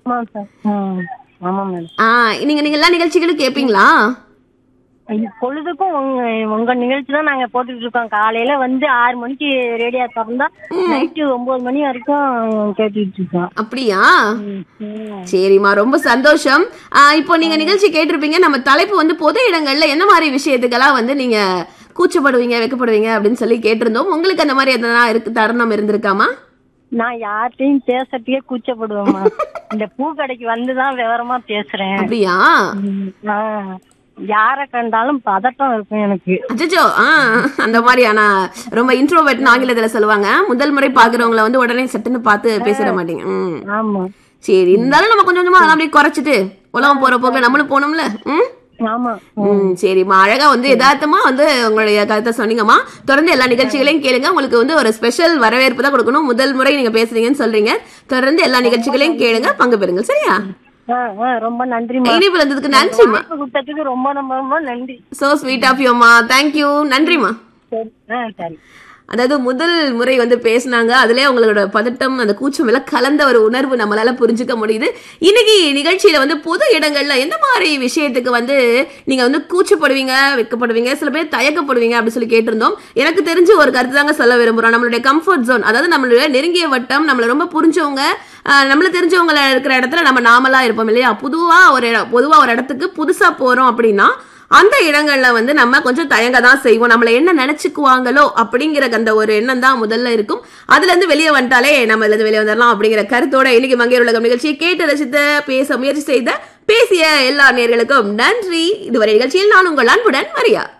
ஆமா சார் ம் ஆமா மேடம் ஆ நீங்க நீங்க எல்லா நிகழ்ச்சிகளும் கேப்பீங்களா பொழுதுக்கும் உங்க உங்க நிகழ்ச்சி தான் நாங்க போட்டுட்டு இருக்கோம் காலையில வந்து ஆறு மணிக்கு ரேடியோ திறந்தா நைட்டு ஒன்பது மணி வரைக்கும் கேட்டுட்டு இருக்கோம் அப்படியா ம், ம். சரிம்மா ரொம்ப சந்தோஷம் ஆ, இப்போ நீங்க நிகழ்ச்சி கேட்டிருப்பீங்க நம்ம தலைப்பு வந்து பொது இடங்கள்ல என்ன மாதிரி விஷயத்துக்கெல்லாம் வந்து நீங்க கூச்சப்படுவீங்க வெக்கப்படுவீங்க அப்படின்னு சொல்லி கேட்டிருந்தோம் உங்களுக்கு அந்த மாதிரி எதனா இருக்கு தருணம் இருந்திருக்காமா நான் யார்கிட்டயும் பேசுறதுக்கே கூச்சப்படுவேம்மா இந்த பூ கடைக்கு வந்துதான் விவரமா பேசுறேன் அப்படியா ம், ஆ. யார கண்டாலும் பதட்டம் இருக்கும் எனக்கு அச்சச்சோ ஆ அந்த மாதிரி ஆனா ரொம்ப இன்ட்ரோவர்ட்னு ஆங்கிலத்துல சொல்லுவாங்க முதல் முறை பாக்குறவங்கள வந்து உடனே சட்டுன்னு பார்த்து பேசிட மாட்டீங்க ம் ஆமா சரி இருந்தாலும் நம்ம கொஞ்சம் கொஞ்சமா அதெல்லாம் அப்படியே குறைச்சிட்டு உலகம் போற போக்குல நம்மளும் போகணும்ல ம் ஆமா ம் சரிம்மா அழகா வந்து யதார்த்தமா வந்து உங்களுடைய கருத்தை சொன்னீங்கம்மா தொடர்ந்து எல்லா நிகழ்ச்சிகளையும் கேளுங்க உங்களுக்கு வந்து ஒரு ஸ்பெஷல் வரவேற்பு தான் கொடுக்கணும் முதல் முறை நீங்க பேசுறீங்கன்னு சொல்றீங்க தொடர்ந்து எல்லா நிகழ்ச்சிகளையும் கேளுங்க பங்கு பெறுங்க சரியா ஆ, ஆ, ரொம்ப நன்றிம்மா இனிப்பு வந்ததுக்கு நன்றிம்மா வாய்ப்பு கொடுத்ததுக்கு ரொம்ப ரொம்ப ரொம்ப நன்றி சோ ஸ்வீட் ஆஃப் யூமா தேங்க்யூ நன்றிம்மா சரி ஆ சரி அதாவது முதல் முறை வந்து பேசினாங்க அதுலயே அவங்களோட பதட்டம் அந்த கூச்சம் எல்லாம் கலந்த ஒரு உணர்வு நம்மளால புரிஞ்சுக்க முடியுது இன்னைக்கு நிகழ்ச்சியில வந்து பொது இடங்கள்ல எந்த மாதிரி விஷயத்துக்கு வந்து நீங்க வந்து கூச்சப்படுவீங்க வெட்கப்படுவீங்க சில பேர் தயக்கப்படுவீங்க அப்படின்னு சொல்லி கேட்டிருந்தோம் எனக்கு தெரிஞ்ச ஒரு கருத்து தாங்க சொல்ல விரும்புறோம் நம்மளுடைய கம்ஃபர்ட் ஜோன் அதாவது நம்மளுடைய நெருங்கிய வட்டம் நம்மள ரொம்ப புரிஞ்சவங்க ஆஹ், நம்மள தெரிஞ்சவங்க இருக்கிற இடத்துல நம்ம நாமலா இருப்போம் இல்லையா பொதுவா ஒரு இடம் பொதுவா ஒரு இடத்துக்கு புதுசா போறோம் அப்படின்னா அந்த இடங்கள்ல வந்து நம்ம கொஞ்சம் தயங்க தான் செய்வோம் நம்மள என்ன நினைச்சுக்குவாங்களோ அப்படிங்கிற அந்த ஒரு எண்ணம் தான் முதல்ல இருக்கும் அதுல இருந்து வெளியே வந்துட்டாலே நம்ம இதுல இருந்து வெளியே வந்துடலாம் அப்படிங்கிற கருத்தோட இன்னைக்கு மங்கையர் உலகம் நிகழ்ச்சியை கேட்டு ரசித்த பேச முயற்சி செய்த பேசிய எல்லா நேர்களுக்கும் நன்றி இதுவரை நிகழ்ச்சியில் நான் உங்கள் அன்புடன் மரியா